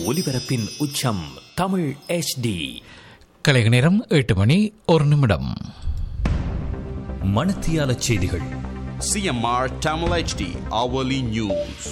ஒலிபரப்பின் உச்சம் தமிழ் HD கலைக நேரம் எட்டு மணி ஒரு நிமிடம் மணத்தியால செய்திகள் CMR Tamil HD hourly news.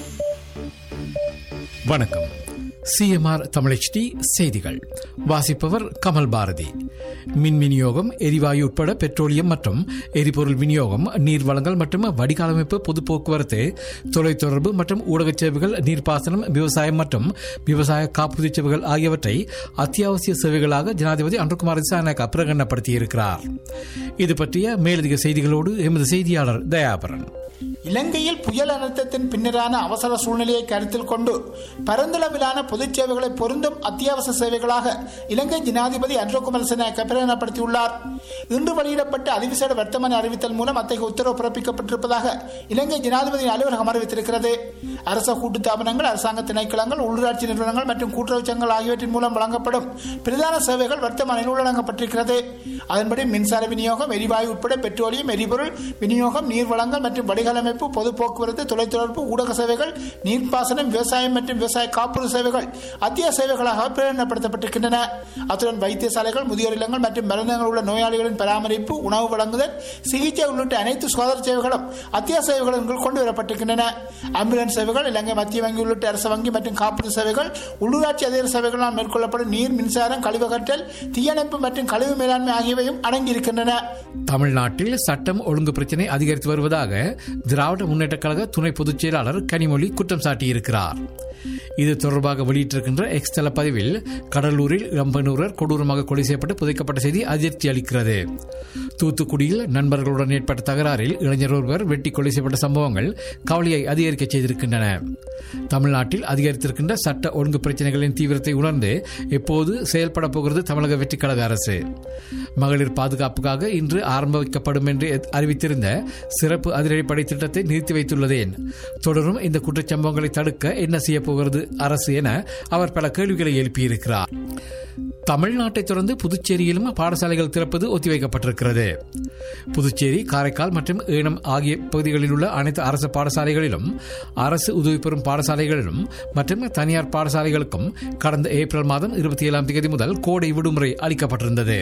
வணக்கம் சிஎம்ஆர் தமிழச்டி செய்திகள் வாசிப்பவர் கமல் பாரதி மின் விநியோகம் எரிவாயு உட்பட பெட்ரோலியம் மற்றும் எரிபொருள் விநியோகம் நீர் வளங்கள் மற்றும் வடிகாலமைப்பு பொது போக்குவரத்து தொலைத்தொடர்பு மற்றும் ஊடகச் சேவைகள் நீர்ப்பாசனம் விவசாயம் மற்றும் விவசாய காப்புறுதி சேவைகள் ஆகியவற்றை அத்தியாவசிய சேவைகளாக ஜனாதிபதி அன்றுகுமார் திசாநாயக் பிரகடனப்படுத்தியிருக்கிறார் இது பற்றிய மேலதிக செய்திகளோடு எமது செய்தியாளர் தயாபரன் இலங்கையில் புயல் அனர்த்தத்தின் பின்னரான அவசர சூழ்நிலையை கருத்தில் கொண்டு பரந்தளவிலான பொதுச் சேவைகளை பொருந்தும் அத்தியாவசிய சேவைகளாக இலங்கை ஜனாதிபதி அன்ரோகுமார் சினாயக்க பிரகடனப்படுத்தியுள்ளார் இன்று வெளியிடப்பட்ட அதிவிசேட வர்த்தமானி அறிவித்தல் மூலம் அத்தகைய உத்தரவு பிறப்பிக்கப்பட்டிருப்பதாக இலங்கை ஜனாதிபதியின் அலுவலகம் அறிவித்திருக்கிறது அரச கூட்டு தாபனங்கள் அரசாங்க திணைக்களங்கள் உள்ளூராட்சி நிறுவனங்கள் மற்றும் கூட்டுறவு சங்கங்கள் ஆகியவற்றின் மூலம் வழங்கப்படும் பிரதான சேவைகள் வர்த்தமானில் உள்ளடங்கப்பட்டிருக்கிறது அதன்படி மின்சார விநியோகம் எரிவாயு உட்பட பெட்ரோலியம் எரிபொருள் விநியோகம் நீர் வளங்கள் மற்றும் வடிகாலமைப்பு பொது போக்குவரத்து தொலைத்தொடர்பு ஊடக சேவைகள் நீர்ப்பாசனம் விவசாயம் மற்றும் விவசாய காப்புறுதி சேவைகள் அத்திய சேவைகளாக பிரகடனப்படுத்தப்பட்டிருக்கின்றன அத்துடன் வைத்தியசாலைகள் முதியோர் இல்லங்கள் மற்றும் மருந்தகங்கள் உள்ள நோயாளிகளின் பராமரிப்பு உணவு வழங்குதல் சிகிச்சை உள்ளிட்ட அனைத்து சுகாதார சேவைகளும் அத்திய சேவைகளின் கீழ் கொண்டு வரப்பட்டிருக்கின்றன ஆம்புலன்ஸ் சேவைகள் இலங்கை மத்திய வங்கி உள்ளிட்ட அரசு வங்கி மற்றும் காப்புறுதி சேவைகள் உள்ளூராட்சி அதிகார சேவைகளால் மேற்கொள்ளப்படும் நீர் மின்சாரம் கழிவகற்றல் தீயணைப்பு மற்றும் கழிவு மேலாண்மை ஆகியவையும் அடங்கியிருக்கின்றன தமிழ்நாட்டில் சட்டம் ஒழுங்கு பிரச்சினை அதிகரித்து வருவதாக திராவிட முன்னேற்றக் கழக துணை பொதுச் செயலாளர் கனிமொழி குற்றம் சாட்டியிருக்கிறார் இது தொடர்பாக வெளியிட்டிருக்கின்ற எக்ஸ் தள பதிவில் கடலூரில் இளம்பனூரர் கொடூரமாக கொலை செய்யப்பட்டு புதைக்கப்பட்ட செய்தி அதிர்ச்சி அளிக்கிறது தூத்துக்குடியில் நண்பர்களுடன் ஏற்பட்ட தகராறில் இளைஞர் ஒருவர் வெட்டி கொலை செய்யப்பட்ட சம்பவங்கள் கவலையை அதிகரிக்க செய்திருக்கின்றன தமிழ்நாட்டில் அதிகரித்திருக்கின்ற சட்ட ஒழுங்கு பிரச்சனைகளின் தீவிரத்தை உணர்ந்து எப்போது செயல்பட போகிறது தமிழக வெற்றி கழக அரசு மகளிர் பாதுகாப்புக்காக இன்று ஆரம்ப வைக்கப்படும் என்று அறிவித்திருந்த சிறப்பு அதிரடிப்படை திட்டத்தை நிறுத்தி வைத்துள்ளதேன் தொடரும் இந்த குற்றச்சம்பவங்களை தடுக்க என்ன செய்ய போகிறது அரசு என அவர் பல கேள்விகளை எழுப்பியிருக்கிறார் தமிழ்நாட்டை தொடர்ந்து புதுச்சேரியிலும் பாடசாலைகள் திறப்பது ஒத்திவைக்கப்பட்டிருக்கிறது புதுச்சேரி காரைக்கால் மற்றும் ஏனம் ஆகிய பகுதிகளில் உள்ள அனைத்து அரசு பாடசாலைகளிலும் அரசு உதவி பெறும் பாடசாலைகளிலும் மற்றும் தனியார் பாடசாலைகளுக்கும் கடந்த ஏப்ரல் மாதம் இருபத்தி ஏழாம் தேதி முதல் கோடை விடுமுறை அளிக்கப்பட்டிருந்தது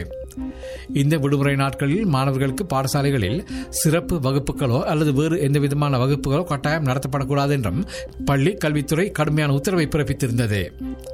இந்த விடுமுறை நாட்களில் மாணவர்களுக்கு பாடசாலைகளில் சிறப்பு வகுப்புகளோ அல்லது வேறு எந்த விதமான வகுப்புகளோ கட்டாயம் நடத்தப்படக்கூடாது என்றும் பள்ளி கல்வித்துறை கடுமையான உத்தரவை பிறப்பித்திருந்தது